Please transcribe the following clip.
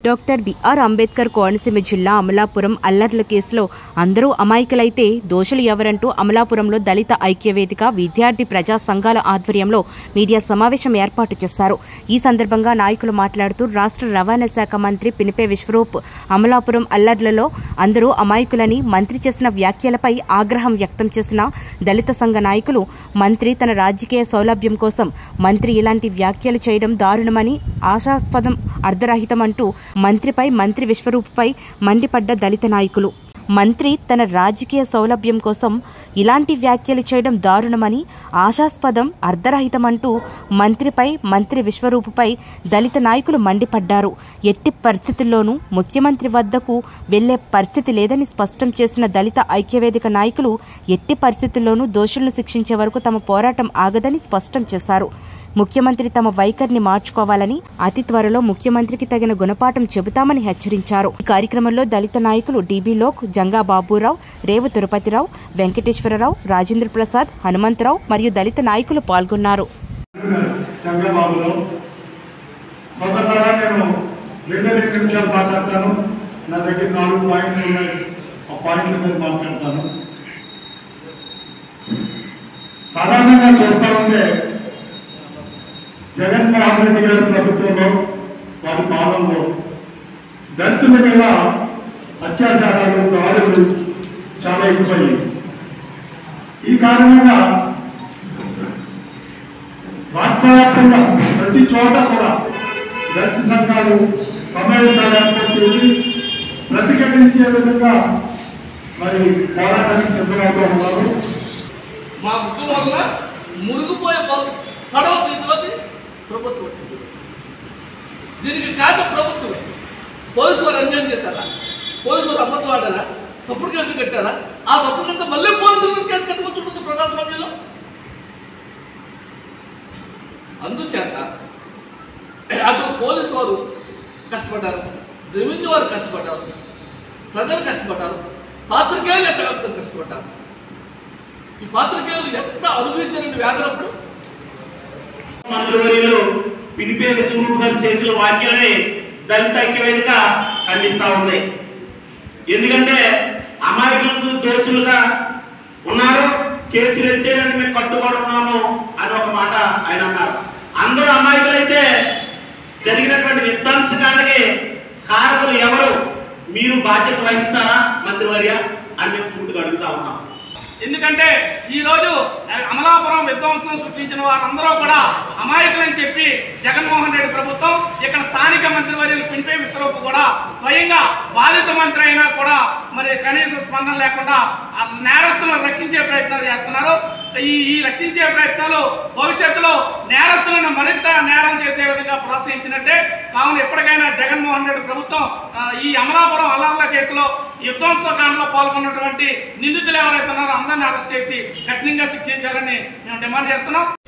doctor BR Ambedkar Konaseema జిల్లా అమలాపురం అల్లర్ల కేసులో అందరూ అమాయకులైతే దోషులు ఎవరంటూ అమలాపురంలో దళిత ఐక్యవేదిక విద్యార్థి ప్రజా సంఘాల ఆధ్వర్యంలో మీడియా సమావేశం ఏర్పాటు చేశారు ఈ సందర్భంగా నాయకులు మాట్లాడుతూ రాష్ట్ర రవాణా శాఖ మంత్రి పినిపే విశ్వరూప్ అమలాపురం అల్లర్లలో అందరూ అమాయకులని మంత్రి చేసిన వ్యాఖ్యలపై ఆగ్రహం వ్యక్తం చేసిన దళిత సంఘ నాయకులు మంత్రి తన రాజకీయ సౌలభ్యం కోసం మంత్రి ఇలాంటి వ్యాఖ్యలు చేయడం దారుణమని ఆశాస్పదం అర్ధరహితమంటూ మంత్రిపై మంత్రి విశ్వరూప్పై మండిపడ్డ దళిత నాయకులు మంత్రి తన రాజకీయ సౌలభ్యం కోసం ఇలాంటి వ్యాఖ్యలు చేయడం దారుణమని ఆశాస్పదం అర్ధరహితమంటూ మంత్రిపై మంత్రి విశ్వరూపుపై దళిత నాయకులు మండిపడ్డారు ఎట్టి పరిస్థితుల్లోనూ ముఖ్యమంత్రి వద్దకు వెళ్లే పరిస్థితి లేదని స్పష్టం చేసిన దళిత ఐక్యవేదిక నాయకులు ఎట్టి పరిస్థితుల్లోనూ దోషులను శిక్షించే వరకు తమ పోరాటం ఆగదని స్పష్టం చేశారు ముఖ్యమంత్రి తమ వైఖరిని మార్చుకోవాలని అతి త్వరలో ముఖ్యమంత్రికి తగిన గుణపాఠం చెబుతామని హెచ్చరించారు ఈ కార్యక్రమంలో దళిత నాయకులు డిబి లోక్ జంగా బాబురావు రేవు తిరుపతిరావు వెంకటేశ్వరరావు రాజేంద్ర ప్రసాద్ హనుమంతరావు మరియు దళిత నాయకులు పాల్గొన్నారు చంద్రబాబులో మొదటగా నేను రెండు రెండు నిమిషాలు మాట్లాడతాను నా దగ్గర నాలుగు పాయింట్లు ఉన్నాయి ఆ పాయింట్ల మీద మాట్లాడతాను సాధారణంగా చూస్తా ఉంటే జగన్మోహన్ రెడ్డి గారి ప్రభుత్వంలో వారి పాలనలో దళితుల మీద అత్యాచారాలు దాడులు చాలా ఎక్కువయ్యాయి ఈ కారణంగా రాష్ట్ర వ్యాప్తంగా ప్రతి చోట కూడా దళిత సంఘాలు సమావేశాలు ఏర్పాటు చేసి ప్రతిఘటించే విధంగా మరి పోరాటానికి సిద్ధమవుతూ ఉన్నారు మా ముగ్గురు వల్ల మునిగిపోయే ప- పడవ తీసుకోవాలి ప్రభుత్వం వచ్చింది దీనికి కారణం ప్రభుత్వమే పోలీసు వారు అన్యాయం చేశారా పోలీసు వారు అబద్ధం ఆడారా తప్పుడు కేసు కట్టారా ఆ తప్పుడు కడితే మళ్ళీ పోలీసుల మీద కేసు కట్టవచ్చు ఉంటుంది ప్రజాస్వామ్యంలో అందుచేత అటు పోలీసు వారు కష్టపడ్డారు రెవెన్యూ వారు కష్టపడ్డారు ప్రజలు కష్టపడ్డారు పాత్రికేయులు ఎంత కష్టపడ్డారు ఈ పాత్రికేయులు ఎంత అనుభవించారని వేదనప్పుడు మంత్రివర్యులు పినిపేరు స్వరూప్ గారు చేసిన వ్యాఖ్యలని దళిత ఐక్యవేదిక ఖండిస్తా ఉంది ఎందుకంటే అమాయకులకు దోషులుగా ఉన్నారు కేసులు ఎత్తేయడానికి మేము కట్టుబడి ఉన్నాము అని ఒక మాట ఆయన అన్నారు అందరూ అమాయకులైతే జరిగినటువంటి విధ్వంసకాండకి కారకులు ఎవరు మీరు బాధ్యత వహిస్తారా మంత్రివర్య అని మేము సూటుగా అడుగుతా ఉన్నాం ఎందుకంటే ఈ రోజు అమలాపురం విధ్వంసం సృష్టించిన వారందరూ కూడా అమాయకులని చెప్పి జగన్మోహన్ రెడ్డి ప్రభుత్వం ఇక్కడ స్థానిక మంత్రివర్యులు పింపే విశ్వరూప్ కూడా స్వయంగా బాధిత మంత్రి అయినా కూడా మరి కనీస స్పందన లేకుండా ఆ నేరస్తులను రక్షించే ప్రయత్నాలు చేస్తున్నారు ఈ ఈ రక్షించే ప్రయత్నాలు భవిష్యత్తులో నేరస్తులను మరింత నేరం చేసే విధంగా ప్రోత్సహించినట్టే కావున ఎప్పటికైనా జగన్మోహన్ రెడ్డి ప్రభుత్వం ఆ, ఈ అమలాపురం అల్లర్ల కేసులో యుద్ధోత్సవకాండలో పాల్గొన్నటువంటి నిందితులు ఎవరైతే ఉన్నారో అందరిని అరెస్ట్ చేసి కఠినంగా శిక్షించాలని మేము డిమాండ్ చేస్తున్నాం